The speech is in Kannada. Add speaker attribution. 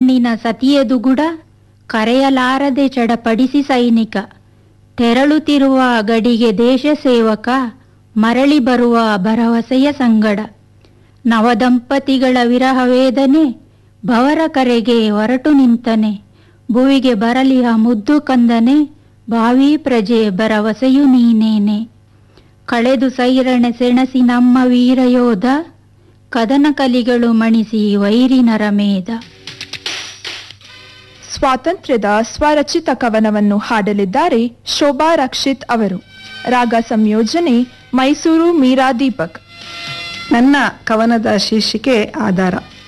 Speaker 1: ಮಣ್ಣಿನ ಸತಿಯದುಗುಡ ಕರೆಯಲಾರದೆ ಚಡಪಡಿಸಿ ಸೈನಿಕ ತೆರಳುತ್ತಿರುವ ಗಡಿಗೆ ದೇಶ ಸೇವಕ ಮರಳಿ ಬರುವ ಭರವಸೆಯ ಸಂಗಡ ನವದಂಪತಿಗಳ ವಿರಹ ವೇದನೆ ಭವರ ಕರೆಗೆ ಹೊರಟು ನಿಂತನೆ ಭುವಿಗೆ ಬರಲಿಹ ಮುದ್ದು ಕಂದನೆ ಭಾವಿ ಪ್ರಜೆ ಭರವಸೆಯು ನೀನೇನೆ ಕಳೆದು ಸೈರಣೆ ಸೆಣಸಿ ನಮ್ಮ ವೀರಯೋಧ ಕದನ ಕಲಿಗಳು ಮಣಿಸಿ ವೈರಿ ನರಮೇಧ
Speaker 2: ಸ್ವಾತಂತ್ರ್ಯದ ಸ್ವರಚಿತ ಕವನವನ್ನು ಹಾಡಲಿದ್ದಾರೆ ಶೋಭಾ ರಕ್ಷಿತ್ ಅವರು ರಾಗ ಸಂಯೋಜನೆ ಮೈಸೂರು ಮೀರಾ ದೀಪಕ್
Speaker 3: ನನ್ನ ಕವನದ ಶೀರ್ಷಿಕೆ ಆಧಾರ